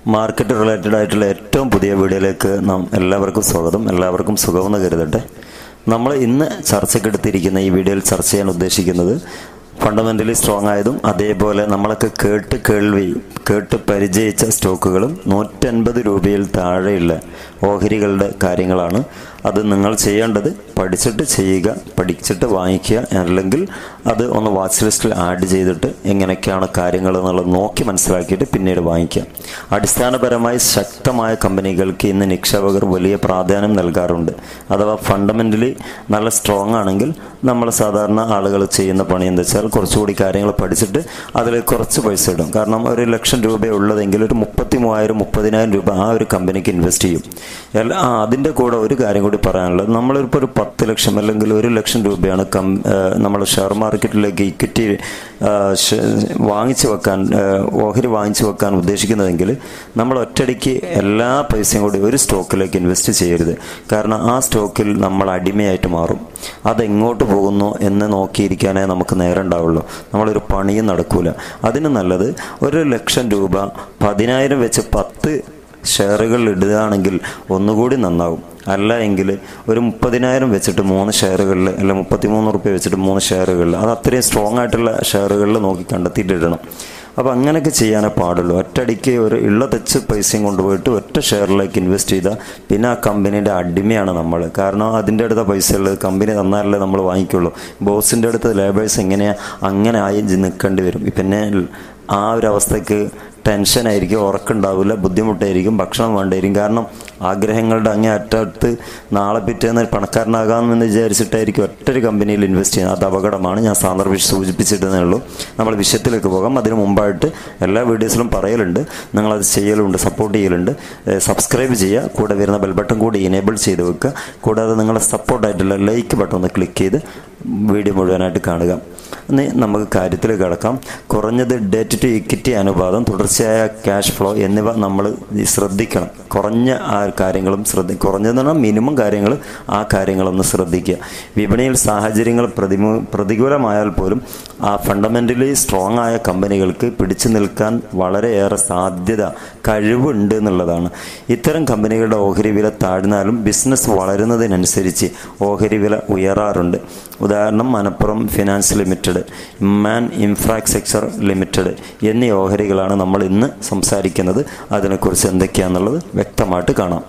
market related ആയിട്ടുള്ള ഏറ്റവും പുതിയ വീഡിയോയിലേക്ക് നാം എല്ലാവർക്കും സ്വാഗതം എല്ലാവർക്കും സുഖമെന്ന് കരുതട്ടെ നമ്മൾ ഇന്ന് ചർച്ചയ്ക്കെടുത്തിരിക്കുന്ന ഈ വീഡിയോയിൽ ചർച്ച ചെയ്യാൻ ഉദ്ദേശിക്കുന്നത് ഫണ്ടമെൻ്റലി സ്ട്രോങ് ആയതും അതേപോലെ നമ്മളൊക്കെ കേട്ട് കേൾവി കേട്ട് പരിചയിച്ച സ്റ്റോക്കുകളും നൂറ്റൻപത് രൂപയിൽ താഴെയുള്ള ഓഹരികളുടെ കാര്യങ്ങളാണ് അത് നിങ്ങൾ ചെയ്യേണ്ടത് പഠിച്ചിട്ട് ചെയ്യുക പഠിച്ചിട്ട് വാങ്ങിക്കുക അല്ലെങ്കിൽ അത് ഒന്ന് വാച്ച് ലിസ്റ്റിൽ ആഡ് ചെയ്തിട്ട് എങ്ങനെയൊക്കെയാണ് കാര്യങ്ങൾ എന്നുള്ളത് നോക്കി മനസ്സിലാക്കിയിട്ട് പിന്നീട് വാങ്ങിക്കുക അടിസ്ഥാനപരമായി ശക്തമായ കമ്പനികൾക്ക് ഇന്ന് നിക്ഷേപകർ വലിയ പ്രാധാന്യം നൽകാറുണ്ട് അഥവാ ഫണ്ടമെൻ്റലി നല്ല സ്ട്രോങ് ആണെങ്കിൽ നമ്മൾ സാധാരണ ആളുകൾ ചെയ്യുന്ന പണി എന്താ വെച്ചാൽ കുറച്ചുകൂടി കാര്യങ്ങൾ പഠിച്ചിട്ട് അതിൽ കുറച്ച് പൈസ ഇടും കാരണം ഒരു ലക്ഷം രൂപ ഉള്ളതെങ്കിൽ ഒരു മുപ്പത്തി മൂവായിരം മുപ്പതിനായിരം രൂപ ആ ഒരു കമ്പനിക്ക് ഇൻവെസ്റ്റ് ചെയ്യും എല്ലാ ആ അതിൻ്റെ കൂടെ ഒരു കാര്യം കൂടി പറയാനുള്ളത് നമ്മളിപ്പോൾ ഒരു പത്ത് ലക്ഷം അല്ലെങ്കിൽ ഒരു ലക്ഷം രൂപയാണ് കം നമ്മൾ ഷെയർ മാർക്കറ്റിലേക്ക് ഇക്വിറ്റി വാങ്ങിച്ചു വെക്കാൻ ഓഹരി വാങ്ങിച്ചു വെക്കാൻ ഉദ്ദേശിക്കുന്നതെങ്കിൽ നമ്മൾ ഒറ്റയടിക്ക് എല്ലാ പൈസയും കൂടി ഒരു സ്റ്റോക്കിലേക്ക് ഇൻവെസ്റ്റ് ചെയ്യരുത് കാരണം ആ സ്റ്റോക്കിൽ നമ്മൾ അടിമയായിട്ട് മാറും അതെങ്ങോട്ട് പോകുന്നു എന്ന് നോക്കിയിരിക്കാനേ നമുക്ക് നേരം ഉണ്ടാവുള്ളൂ നമ്മളൊരു പണിയും നടക്കൂല അതിന് നല്ലത് ഒരു ലക്ഷം രൂപ പതിനായിരം വെച്ച് പത്ത് ഷെയറുകൾ ഇടുകയാണെങ്കിൽ ഒന്നുകൂടി നന്നാവും അല്ല എങ്കിൽ ഒരു മുപ്പതിനായിരം വെച്ചിട്ട് മൂന്ന് ഷെയറുകളിൽ അല്ല മുപ്പത്തിമൂന്ന് റുപ്യ വെച്ചിട്ട് മൂന്ന് ഷെയറുകളിൽ അത് അത്രയും സ്ട്രോങ് ആയിട്ടുള്ള ഷെയറുകളിൽ നോക്കി കണ്ടെത്തിയിട്ട് ഇടണം അപ്പോൾ അങ്ങനെയൊക്കെ ചെയ്യാനേ പാടുള്ളൂ ഒറ്റയടിക്ക് ഒരു ഉള്ള തെച്ച് പൈസയും കൊണ്ടുപോയിട്ട് ഒറ്റ ഷെയറിലേക്ക് ഇൻവെസ്റ്റ് ചെയ്താൽ പിന്നെ ആ കമ്പനീൻ്റെ അടിമയാണ് നമ്മൾ കാരണം അതിൻ്റെ അടുത്ത പൈസ ഉള്ളത് കമ്പനി തന്നാലല്ലേ നമ്മൾ വാങ്ങിക്കുള്ളൂ ബോസിൻ്റെ അടുത്ത് ലേബേഴ്സ് എങ്ങനെയാണ് അങ്ങനെ ആയി നിൽക്കേണ്ടി വരും പിന്നെ ആ ഒരു അവസ്ഥയ്ക്ക് ടെൻഷനായിരിക്കും ഉറക്കുണ്ടാവില്ല ബുദ്ധിമുട്ടായിരിക്കും ഭക്ഷണം വേണ്ടായിരിക്കും കാരണം ആഗ്രഹങ്ങളുടെ അങ്ങേ അറ്റത്ത് നാളെ പിറ്റേന്ന് പണക്കാരനാകാമെന്ന് വിചാരിച്ചിട്ടായിരിക്കും ഒറ്റൊരു കമ്പനിയിൽ ഇൻവെസ്റ്റ് ചെയ്യുന്നത് അത് അപകടമാണ് ഞാൻ സാന്ദർഭിച്ച് സൂചിപ്പിച്ചിട്ടേ ഉള്ളൂ നമ്മൾ വിഷയത്തിലേക്ക് പോകാം അതിന് മുമ്പായിട്ട് എല്ലാ വീഡിയോസിലും പറയലുണ്ട് നിങ്ങളത് ചെയ്യലുണ്ട് സപ്പോർട്ട് ചെയ്യലുണ്ട് സബ്സ്ക്രൈബ് ചെയ്യുക കൂടെ വരുന്ന ബെൽ ബട്ടൺ കൂടി ഇനേബിൾ ചെയ്ത് വെക്കുക കൂടാതെ നിങ്ങളുടെ സപ്പോർട്ടായിട്ടുള്ള ലൈക്ക് ബട്ടൺ ഒന്ന് ക്ലിക്ക് ചെയ്ത് വീഡിയോ മുഴുവനായിട്ട് കാണുക ഇനി നമുക്ക് കാര്യത്തിലേക്ക് കടക്കാം കുറഞ്ഞത് ഡെറ്റ് ടു ഇക്വിറ്റി അനുപാതം തുടർച്ചയായ ക്യാഷ് ഫ്ലോ എന്നിവ നമ്മൾ ശ്രദ്ധിക്കണം കുറഞ്ഞ ആ കാര്യങ്ങളും ശ്രദ്ധി കുറഞ്ഞതെന്ന് പറഞ്ഞാൽ മിനിമം കാര്യങ്ങൾ ആ കാര്യങ്ങളൊന്ന് ശ്രദ്ധിക്കുക വിപണിയിൽ സാഹചര്യങ്ങൾ പ്രതിമൂ പ്രതികൂലമായാൽ പോലും ആ ഫണ്ടമെൻ്റലി സ്ട്രോങ് ആയ കമ്പനികൾക്ക് പിടിച്ചു നിൽക്കാൻ വളരെയേറെ സാധ്യത കഴിവുണ്ട് എന്നുള്ളതാണ് ഇത്തരം കമ്പനികളുടെ ഓഹരി വില താഴ്ന്നാലും ബിസിനസ് വളരുന്നതിനനുസരിച്ച് ഓഹരി വില ഉയരാറുണ്ട് ഉദാഹരണം Manappuram finance limited Man infrastructure limited എന്നീ ഓഹരികളാണ് നമ്മൾ ഇന്ന് സംസാരിക്കുന്നത് അതിനെക്കുറിച്ച് എന്തൊക്കെയാണെന്നുള്ളത് വ്യക്തമായിട്ട് കാണാം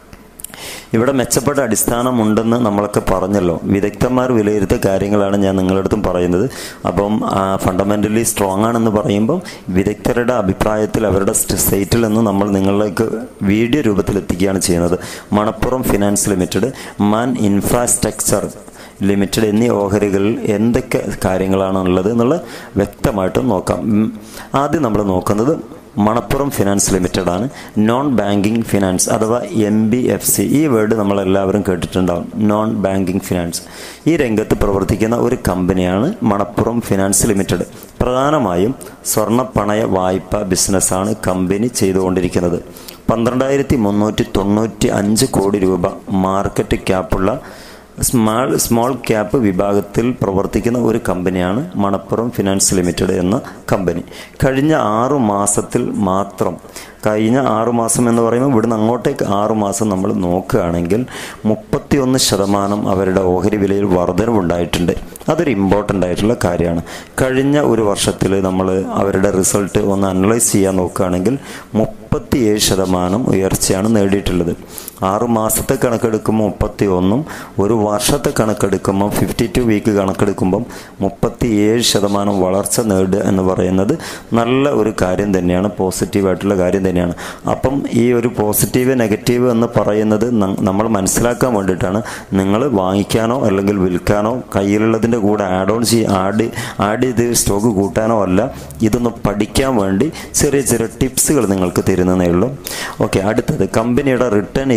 ഇവിടെ മെച്ചപ്പെട്ട അടിസ്ഥാനമുണ്ടെന്ന് നമ്മളൊക്കെ പറഞ്ഞല്ലോ വിദഗ്ധന്മാർ വിലയിരുത്തിയ കാര്യങ്ങളാണ് ഞാൻ നിങ്ങളുടെ അടുത്തും പറയുന്നത് അപ്പം ഫണ്ടമെൻ്റലി സ്ട്രോങ് ആണെന്ന് പറയുമ്പം വിദഗ്ധരുടെ അഭിപ്രായത്തിൽ അവരുടെ സൈറ്റിൽ നിന്ന് നമ്മൾ നിങ്ങളിലേക്ക് വീഡിയോ രൂപത്തിൽ എത്തിക്കുകയാണ് ചെയ്യുന്നത് Manappuram finance limited Man infrastructure limited എന്നീ ഓഹരികളിൽ എന്തൊക്കെ കാര്യങ്ങളാണുള്ളത് എന്നുള്ളത് വ്യക്തമായിട്ടും നോക്കാം ആദ്യം നമ്മൾ നോക്കുന്നത് മണപ്പുറം ഫിനാൻസ് ലിമിറ്റഡ് ആണ് നോൺ ബാങ്കിങ് ഫിനാൻസ് അഥവാ എം ബി എഫ് സി ഈ വേർഡ് നമ്മളെല്ലാവരും കേട്ടിട്ടുണ്ടാവും നോൺ ബാങ്കിങ് ഫിനാൻസ് ഈ രംഗത്ത് പ്രവർത്തിക്കുന്ന ഒരു കമ്പനിയാണ് മണപ്പുറം ഫിനാൻസ് ലിമിറ്റഡ് പ്രധാനമായും സ്വർണ്ണ പണയ വായ്പ ബിസിനസ്സാണ് കമ്പനി ചെയ്തുകൊണ്ടിരിക്കുന്നത് പന്ത്രണ്ടായിരത്തി മുന്നൂറ്റി തൊണ്ണൂറ്റി അഞ്ച് കോടി രൂപ മാർക്കറ്റ് ക്യാപ്പുള്ള സ്മാൾ സ്മോൾ ക്യാപ്പ് വിഭാഗത്തിൽ പ്രവർത്തിക്കുന്ന ഒരു കമ്പനിയാണ് മണപ്പുറം ഫിനാൻസ് ലിമിറ്റഡ് എന്ന കമ്പനി കഴിഞ്ഞ ആറു മാസത്തിൽ മാത്രം കഴിഞ്ഞ ആറു മാസം എന്ന് പറയുമ്പോൾ ഇവിടുന്ന് അങ്ങോട്ടേക്ക് ആറു മാസം നമ്മൾ നോക്കുകയാണെങ്കിൽ മുപ്പത്തിയൊന്ന് ശതമാനം അവരുടെ ഓഹരി വിലയിൽ വർധനവുണ്ടായിട്ടുണ്ട് അതൊരു ഇമ്പോർട്ടൻ്റ് ആയിട്ടുള്ള കാര്യമാണ് കഴിഞ്ഞ ഒരു വർഷത്തിൽ നമ്മൾ അവരുടെ റിസൾട്ട് ഒന്ന് അനലൈസ് ചെയ്യാൻ നോക്കുകയാണെങ്കിൽ മുപ്പത്തിയേഴ് ശതമാനം ഉയർച്ചയാണ് നേടിയിട്ടുള്ളത് ആറു മാസത്തെ കണക്കെടുക്കുമ്പോൾ മുപ്പത്തി ഒന്നും ഒരു വർഷത്തെ കണക്കെടുക്കുമ്പോൾ ഫിഫ്റ്റി ടു വീക്ക് കണക്കെടുക്കുമ്പം മുപ്പത്തിയേഴ് ശതമാനം വളർച്ച നേടുക എന്ന് പറയുന്നത് നല്ല ഒരു കാര്യം തന്നെയാണ് പോസിറ്റീവായിട്ടുള്ള കാര്യം തന്നെയാണ് അപ്പം ഈ ഒരു പോസിറ്റീവ് നെഗറ്റീവ് എന്ന് പറയുന്നത് നമ്മൾ മനസ്സിലാക്കാൻ വേണ്ടിയിട്ടാണ് നിങ്ങൾ വാങ്ങിക്കാനോ അല്ലെങ്കിൽ വിൽക്കാനോ കയ്യിലുള്ളതിൻ്റെ കൂടെ ആഡ് ഓൺ ചെയ്ത് ആഡ് ആഡ് ചെയ്ത് സ്റ്റോക്ക് കൂട്ടാനോ അല്ല ഇതൊന്ന് പഠിക്കാൻ വേണ്ടി ചെറിയ ചെറിയ ടിപ്സുകൾ നിങ്ങൾക്ക് തരുന്നതേ ഉള്ളൂ ഓക്കെ അടുത്തത് കമ്പനിയുടെ റിട്ടേൺ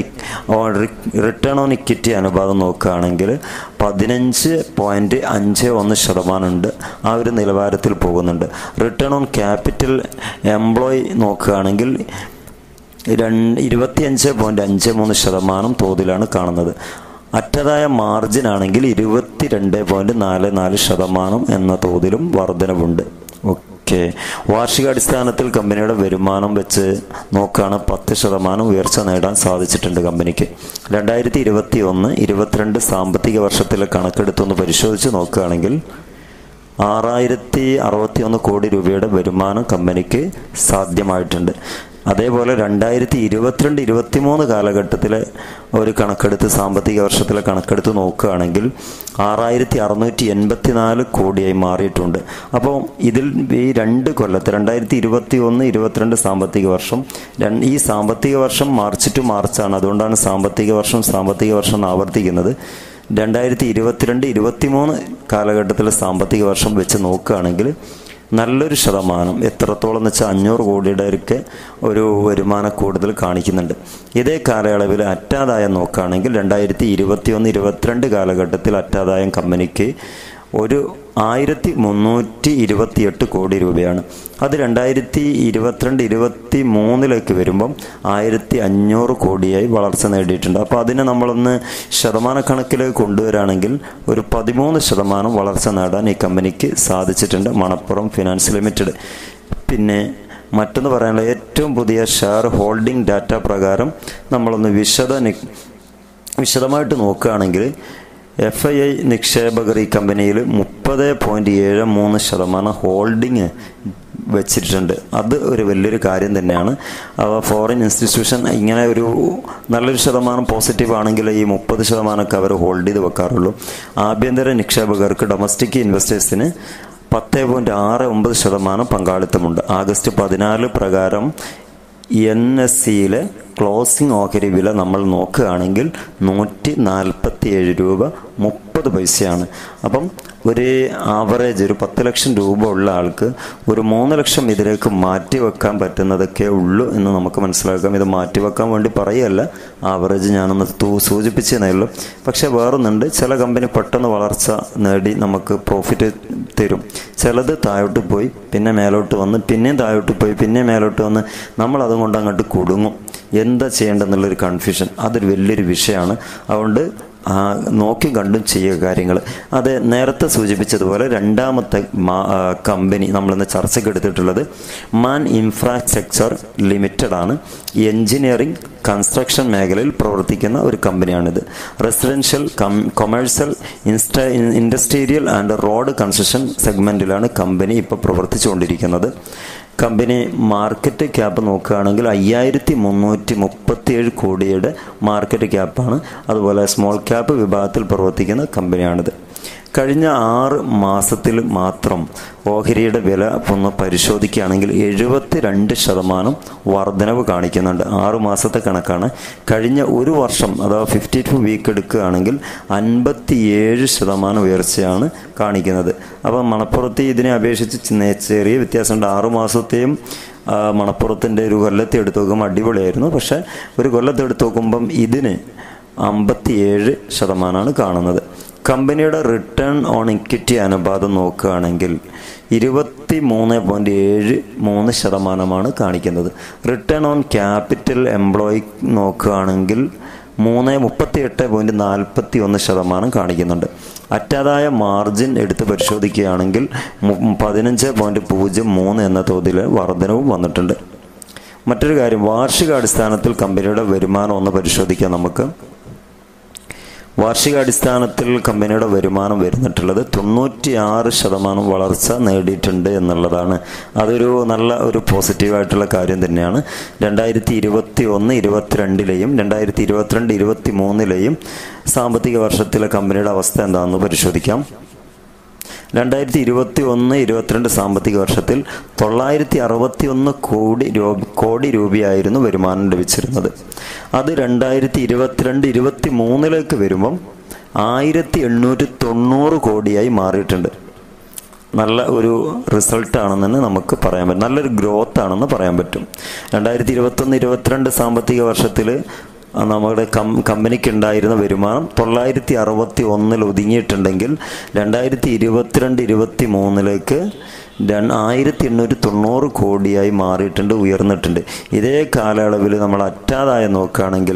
റിട്ടേൺ ഓൺ ഇക്വിറ്റി അനുപാതം നോക്കുകയാണെങ്കിൽ പതിനഞ്ച് പോയിൻറ്റ് അഞ്ച് ഒന്ന് ശതമാനമുണ്ട് ആ ഒരു നിലവാരത്തിൽ പോകുന്നുണ്ട് റിട്ടേൺ ഓൺ ക്യാപിറ്റൽ എംപ്ലോയി നോക്കുകയാണെങ്കിൽ രണ്ട് ഇരുപത്തിയഞ്ച് പോയിൻറ്റ് അഞ്ച് മൂന്ന് ശതമാനം തോതിലാണ് കാണുന്നത് അറ്റതായ മാർജിൻ ആണെങ്കിൽ ഇരുപത്തിരണ്ട് പോയിൻറ്റ് നാല് നാല് ശതമാനം എന്ന തോതിലും വർധനവുണ്ട് ഓക്കെ ഓക്കെ വാർഷികാടിസ്ഥാനത്തിൽ കമ്പനിയുടെ വരുമാനം വെച്ച് നോക്കുകയാണ് പത്ത് ശതമാനം ഉയർച്ച നേടാൻ സാധിച്ചിട്ടുണ്ട് കമ്പനിക്ക് രണ്ടായിരത്തി ഇരുപത്തി ഒന്ന് ഇരുപത്തിരണ്ട് സാമ്പത്തിക വർഷത്തിലെ കണക്കെടുത്തൊന്ന് പരിശോധിച്ച് നോക്കുകയാണെങ്കിൽ ആറായിരത്തി അറുപത്തി ഒന്ന് കോടി രൂപയുടെ വരുമാനം കമ്പനിക്ക് സാധ്യമായിട്ടുണ്ട് അതേപോലെ രണ്ടായിരത്തി ഇരുപത്തിരണ്ട് ഇരുപത്തിമൂന്ന് കാലഘട്ടത്തിലെ ഒരു കണക്കെടുത്ത് സാമ്പത്തിക വർഷത്തിലെ കണക്കെടുത്ത് നോക്കുകയാണെങ്കിൽ ആറായിരത്തി അറുന്നൂറ്റി എൺപത്തിനാല് കോടിയായി മാറിയിട്ടുണ്ട് അപ്പോൾ ഇതിൽ ഈ രണ്ട് കൊല്ലത്ത് രണ്ടായിരത്തി ഇരുപത്തി ഒന്ന് ഇരുപത്തിരണ്ട് സാമ്പത്തിക വർഷം രണ്ട് ഈ സാമ്പത്തിക വർഷം മാർച്ച് ടു മാർച്ചാണ് അതുകൊണ്ടാണ് സാമ്പത്തിക വർഷം സാമ്പത്തിക വർഷം ആവർത്തിക്കുന്നത് രണ്ടായിരത്തി ഇരുപത്തിരണ്ട് ഇരുപത്തിമൂന്ന് കാലഘട്ടത്തിലെ സാമ്പത്തിക വർഷം വെച്ച് നോക്കുകയാണെങ്കിൽ നല്ലൊരു ശതമാനം എത്രത്തോളം എന്ന് വെച്ചാൽ അഞ്ഞൂറ് കോടിയുടെ ഒക്കെ ഒരു വരുമാന കൂടുതൽ കാണിക്കുന്നുണ്ട് ഇതേ കാലയളവിൽ അറ്റാദായം നോക്കുകയാണെങ്കിൽ രണ്ടായിരത്തി ഇരുപത്തി ഒന്ന് ഇരുപത്തിരണ്ട് കാലഘട്ടത്തിൽ അറ്റാദായം കമ്പനിക്ക് ഒരു ആയിരത്തി മുന്നൂറ്റി ഇരുപത്തിയെട്ട് കോടി രൂപയാണ് അത് രണ്ടായിരത്തി ഇരുപത്തിരണ്ട് ഇരുപത്തി മൂന്നിലേക്ക് വരുമ്പം ആയിരത്തി അഞ്ഞൂറ് കോടിയായി വളർച്ച നേടിയിട്ടുണ്ട് അപ്പോൾ അതിനെ നമ്മളൊന്ന് ശതമാനക്കണക്കിലേക്ക് കൊണ്ടുവരാണെങ്കിൽ ഒരു പതിമൂന്ന് ശതമാനം വളർച്ച നേടാൻ ഈ കമ്പനിക്ക് സാധിച്ചിട്ടുണ്ട് മണപ്പുറം ഫിനാൻസ് ലിമിറ്റഡ് പിന്നെ മറ്റൊന്ന് പറയാനുള്ള ഏറ്റവും പുതിയ ഷെയർ ഹോൾഡിംഗ് ഡാറ്റ പ്രകാരം നമ്മളൊന്ന് വിശദ വിശദമായിട്ട് നോക്കുകയാണെങ്കിൽ എഫ് ഐ ഐ നിക്ഷേപകർ ഈ കമ്പനിയിൽ മുപ്പത് പോയിന്റ് ഏഴ് മൂന്ന് ശതമാനം ഹോൾഡിങ് വെച്ചിട്ടുണ്ട് അത് ഒരു വലിയൊരു കാര്യം തന്നെയാണ് ഫോറിൻ ഇൻസ്റ്റിറ്റ്യൂഷൻ ഇങ്ങനെ ഒരു നല്ലൊരു ശതമാനം പോസിറ്റീവ് ആണെങ്കിൽ ഈ മുപ്പത് ശതമാനമൊക്കെ അവർ ഹോൾഡ് ചെയ്ത് വെക്കാറുള്ളൂ ആഭ്യന്തര നിക്ഷേപകർക്ക് ഡൊമസ്റ്റിക് ഇൻവെസ്റ്റേഴ്സിന് പത്ത് പോയിന്റ് ആറ് ഒമ്പത് ശതമാനം പങ്കാളിത്തമുണ്ട് ആഗസ്റ്റ് പതിനാല് പ്രകാരം എൻ എസ് സിയിലെ ക്ലോസിംഗ് ഓഹരി വില നമ്മൾ നോക്കുകയാണെങ്കിൽ നൂറ്റി നാൽപ്പത്തി ഏഴ് രൂപ മുപ്പത് പൈസയാണ് അപ്പം ഒരു ആവറേജ് ഒരു പത്ത് ലക്ഷം രൂപ ഉള്ള ആൾക്ക് ഒരു മൂന്ന് ലക്ഷം ഇതിലേക്ക് മാറ്റി വെക്കാൻ പറ്റുന്നതൊക്കെ ഉള്ളൂ എന്ന് നമുക്ക് മനസ്സിലാക്കാം ഇത് മാറ്റി വെക്കാൻ വേണ്ടി പറയുകയല്ല ആവറേജ് ഞാനൊന്ന് തൂ സൂചിപ്പിച്ചതേ ഉള്ളൂ പക്ഷേ വേറൊന്നുണ്ട് ചില കമ്പനി പെട്ടെന്ന് വളർച്ച നേടി നമുക്ക് പ്രോഫിറ്റ് തരും ചിലത് താഴോട്ട് പോയി പിന്നെ മേലോട്ട് വന്ന് പിന്നെയും താഴോട്ട് പോയി പിന്നെ മേലോട്ട് വന്ന് നമ്മൾ അതുകൊണ്ട് അങ്ങോട്ട് കുടുങ്ങും എന്താ ചെയ്യേണ്ടെന്നുള്ളൊരു കൺഫ്യൂഷൻ അതൊരു വലിയൊരു വിഷയമാണ് അതുകൊണ്ട് നോക്കി കണ്ടും ചെയ്യുക കാര്യങ്ങൾ അത് നേരത്തെ സൂചിപ്പിച്ചതുപോലെ രണ്ടാമത്തെ കമ്പനി നമ്മളിന്ന് ചർച്ചയ്ക്ക് എടുത്തിട്ടുള്ളത് മാൻ ഇൻഫ്രാസ്ട്രക്ചർ ലിമിറ്റഡ് ആണ് എഞ്ചിനീയറിംഗ് കൺസ്ട്രക്ഷൻ മേഖലയിൽ പ്രവർത്തിക്കുന്ന ഒരു കമ്പനിയാണിത് റെസിഡൻഷ്യൽ കം കൊമേഴ്സ്യൽ ഇൻസ്റ്റ ഇൻഡസ്ട്രീരിയൽ ആൻഡ് റോഡ് കൺസ്ട്രക്ഷൻ സെഗ്മെന്റിലാണ് കമ്പനി ഇപ്പോൾ പ്രവർത്തിച്ചുകൊണ്ടിരിക്കുന്നത് കമ്പനി മാർക്കറ്റ് ക്യാപ്പ് നോക്കുകയാണെങ്കിൽ അയ്യായിരത്തി മുന്നൂറ്റി മുപ്പത്തിയേഴ് കോടിയുടെ മാർക്കറ്റ് ക്യാപ്പാണ് അതുപോലെ സ്മോൾ ക്യാപ്പ് വിഭാഗത്തിൽ പ്രവർത്തിക്കുന്ന കമ്പനിയാണിത് കഴിഞ്ഞ ആറ് മാസത്തിൽ മാത്രം ഓഹരിയുടെ വില ഒന്ന് പരിശോധിക്കുകയാണെങ്കിൽ എഴുപത്തി രണ്ട് ശതമാനം വർധനവ് കാണിക്കുന്നുണ്ട് ആറ് മാസത്തെ കണക്കാണ് കഴിഞ്ഞ ഒരു വർഷം അഥവാ ഫിഫ്റ്റി ടു വീക്ക് എടുക്കുകയാണെങ്കിൽ അൻപത്തിയേഴ് ശതമാനം ഉയർച്ചയാണ് കാണിക്കുന്നത് അപ്പോൾ മണപ്പുറത്ത് ഇതിനെ അപേക്ഷിച്ച് ചെറിയ വ്യത്യാസമുണ്ട് ആറ് മാസത്തെയും മണപ്പുറത്തിൻ്റെ ഒരു കൊല്ലത്തെ എടുത്ത് നോക്കുമ്പോൾ അടിപൊളിയായിരുന്നു പക്ഷേ ഒരു കൊല്ലത്തെ എടുത്ത് നോക്കുമ്പം ഇതിന് അമ്പത്തിയേഴ് ശതമാനമാണ് കാണുന്നത് കമ്പനിയുടെ റിട്ടേൺ ഓൺ ഇക്വിറ്റി അനുപാതം നോക്കുകയാണെങ്കിൽ ഇരുപത്തി മൂന്ന് പോയിന്റ് ഏഴ് മൂന്ന് ശതമാനമാണ് കാണിക്കുന്നത് റിട്ടേൺ ഓൺ ക്യാപിറ്റൽ എംപ്ലോയി നോക്കുകയാണെങ്കിൽ മൂന്ന് മുപ്പത്തി എട്ട് പോയിന്റ് നാൽപ്പത്തി ഒന്ന് ശതമാനം കാണിക്കുന്നുണ്ട് അറ്റാതായ മാർജിൻ എടുത്ത് പരിശോധിക്കുകയാണെങ്കിൽ പതിനഞ്ച് പോയിന്റ് പൂജ്യം മൂന്ന് എന്ന തോതിൽ വർധനവും വന്നിട്ടുണ്ട് മറ്റൊരു കാര്യം വാർഷികാടിസ്ഥാനത്തിൽ കമ്പനിയുടെ വരുമാനം ഒന്ന് പരിശോധിക്കാം നമുക്ക് വാർഷികാടിസ്ഥാനത്തിൽ കമ്പനിയുടെ വരുമാനം വരുന്നിട്ടുള്ളത് തൊണ്ണൂറ്റിയാറ് ശതമാനം വളർച്ച നേടിയിട്ടുണ്ട് എന്നുള്ളതാണ് അതൊരു നല്ല ഒരു പോസിറ്റീവായിട്ടുള്ള കാര്യം തന്നെയാണ് രണ്ടായിരത്തി ഇരുപത്തി ഒന്ന് ഇരുപത്തിരണ്ടിലെയും രണ്ടായിരത്തി ഇരുപത്തിരണ്ട് ഇരുപത്തി മൂന്നിലെയും സാമ്പത്തിക വർഷത്തിലെ കമ്പനിയുടെ അവസ്ഥ എന്താണെന്ന് പരിശോധിക്കാം രണ്ടായിരത്തി ഇരുപത്തി ഒന്ന് ഇരുപത്തിരണ്ട് സാമ്പത്തിക വർഷത്തിൽ തൊള്ളായിരത്തി അറുപത്തി ഒന്ന് കോടി രൂപ കോടി രൂപയായിരുന്നു വരുമാനം ലഭിച്ചിരുന്നത് അത് രണ്ടായിരത്തി ഇരുപത്തിരണ്ട് ഇരുപത്തി മൂന്നിലേക്ക് വരുമ്പം ആയിരത്തി എണ്ണൂറ്റി തൊണ്ണൂറ് കോടിയായി മാറിയിട്ടുണ്ട് നല്ല ഒരു റിസൾട്ട് ആണെന്ന് തന്നെ നമുക്ക് പറയാൻ പറ്റും നല്ലൊരു ഗ്രോത്ത് ആണെന്ന് പറയാൻ പറ്റും രണ്ടായിരത്തി ഇരുപത്തൊന്ന് ഇരുപത്തിരണ്ട് സാമ്പത്തിക വർഷത്തിൽ നമ്മുടെ കം കമ്പനിക്ക് ഉണ്ടായിരുന്ന വരുമാനം തൊള്ളായിരത്തി അറുപത്തി ഒന്നിൽ ഒതുങ്ങിയിട്ടുണ്ടെങ്കിൽ രണ്ടായിരത്തി ഇരുപത്തിരണ്ട് ഇരുപത്തി മൂന്നിലേക്ക് ആയിരത്തി എണ്ണൂറ്റി തൊണ്ണൂറ് കോടിയായി മാറിയിട്ടുണ്ട് ഉയർന്നിട്ടുണ്ട് ഇതേ കാലയളവിൽ നമ്മൾ അറ്റാദായം നോക്കുകയാണെങ്കിൽ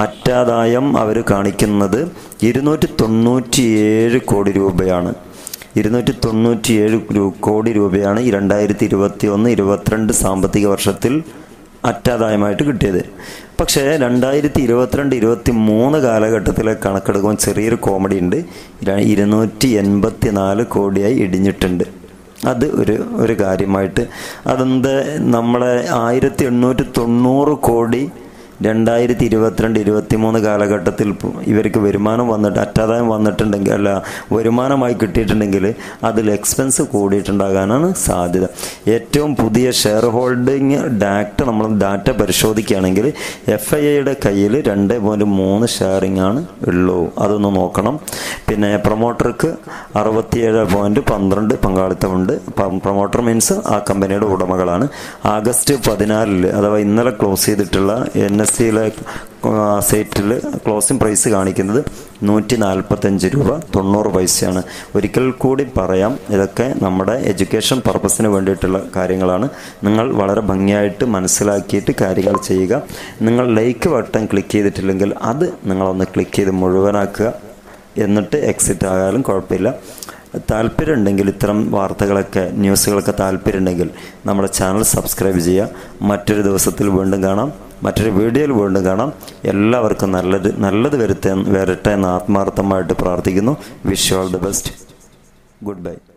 അറ്റാദായം അവർ കാണിക്കുന്നത് ഇരുന്നൂറ്റി തൊണ്ണൂറ്റിയേഴ് കോടി രൂപയാണ് ഇരുന്നൂറ്റി തൊണ്ണൂറ്റിയേഴ് രൂ- കോടി രൂപയാണ് ഈ രണ്ടായിരത്തി ഇരുപത്തി ഒന്ന് ഇരുപത്തിരണ്ട് സാമ്പത്തിക വർഷത്തിൽ അറ്റാദായമായിട്ട് കിട്ടിയത് പക്ഷേ രണ്ടായിരത്തി ഇരുപത്തിരണ്ട് ഇരുപത്തി മൂന്ന് കാലഘട്ടത്തിലെ കണക്കെടുക്കുമ്പോൾ ചെറിയൊരു കോമഡി ഉണ്ട് ഇര- ഇരുന്നൂറ്റി എൺപത്തി നാല് കോടിയായി ഇടിഞ്ഞിട്ടുണ്ട് അത് ഒരു ഒരു കാര്യമായിട്ട് അതെന്ത് നമ്മളെ ആയിരത്തി എണ്ണൂറ്റി തൊണ്ണൂറ് കോടി രണ്ടായിരത്തി ഇരുപത്തിരണ്ട് ഇരുപത്തി മൂന്ന് കാലഘട്ടത്തിൽ പ് ഇവർക്ക് വരുമാനം വന്നിട്ട് അറ്റാദായം വന്നിട്ടുണ്ടെങ്കിൽ അല്ല വരുമാനമായി കിട്ടിയിട്ടുണ്ടെങ്കിൽ അതിൽ എക്സ്പെൻസ് കൂടിയിട്ടുണ്ടാകാനാണ് സാധ്യത ഏറ്റവും പുതിയ ഷെയർ ഹോൾഡിംഗ് ഡാക്ട് നമ്മൾ ഡാറ്റ പരിശോധിക്കുകയാണെങ്കിൽ എഫ് ഐ ഐയുടെ കയ്യിൽ രണ്ട് പോയിൻറ്റ് മൂന്ന് ഷെയറിംഗ് ആണ് ഉള്ളൂ അതൊന്ന് നോക്കണം പിന്നെ പ്രൊമോട്ടർക്ക് അറുപത്തിയേഴ് പോയിൻറ്റ് പന്ത്രണ്ട് പങ്കാളിത്തമുണ്ട് പ്രൊമോട്ടർ മീൻസ് ആ കമ്പനിയുടെ ഉടമകളാണ് ആഗസ്റ്റ് പതിനാലിൽ അഥവാ ഇന്നലെ ക്ലോസ് ചെയ്തിട്ടുള്ള എൻ എസ് സിയിലെ സൈറ്റിൽ ക്ലോസിംഗ് പ്രൈസ് കാണിക്കുന്നത് നൂറ്റി നാൽപ്പത്തഞ്ച് രൂപ തൊണ്ണൂറ് പൈസയാണ് ഒരിക്കൽ കൂടി പറയാം ഇതൊക്കെ നമ്മുടെ എഡ്യൂക്കേഷൻ പർപ്പസിന് വേണ്ടിയിട്ടുള്ള കാര്യങ്ങളാണ് നിങ്ങൾ വളരെ ഭംഗിയായിട്ട് മനസ്സിലാക്കിയിട്ട് കാര്യങ്ങൾ ചെയ്യുക നിങ്ങൾ ലൈക്ക് ബട്ടൺ ക്ലിക്ക് ചെയ്തിട്ടില്ലെങ്കിൽ അത് നിങ്ങളൊന്ന് ക്ലിക്ക് ചെയ്ത് മുഴുവനാക്കുക എന്നിട്ട് എക്സിറ്റ് ആയാലും കുഴപ്പമില്ല താല്പര്യമുണ്ടെങ്കിൽ ഇത്തരം വാർത്തകളൊക്കെ ന്യൂസുകളൊക്കെ താല്പര്യമുണ്ടെങ്കിൽ നമ്മുടെ ചാനൽ സബ്സ്ക്രൈബ് ചെയ്യുക മറ്റൊരു ദിവസത്തിൽ വീണ്ടും കാണാം മറ്റൊരു വീഡിയോയിൽ വീണ്ടും കാണാം എല്ലാവർക്കും നല്ലത് നല്ലത് വരുത്താൻ വരട്ടെ എന്ന് ആത്മാർത്ഥമായിട്ട് പ്രാർത്ഥിക്കുന്നു wish all the best good bye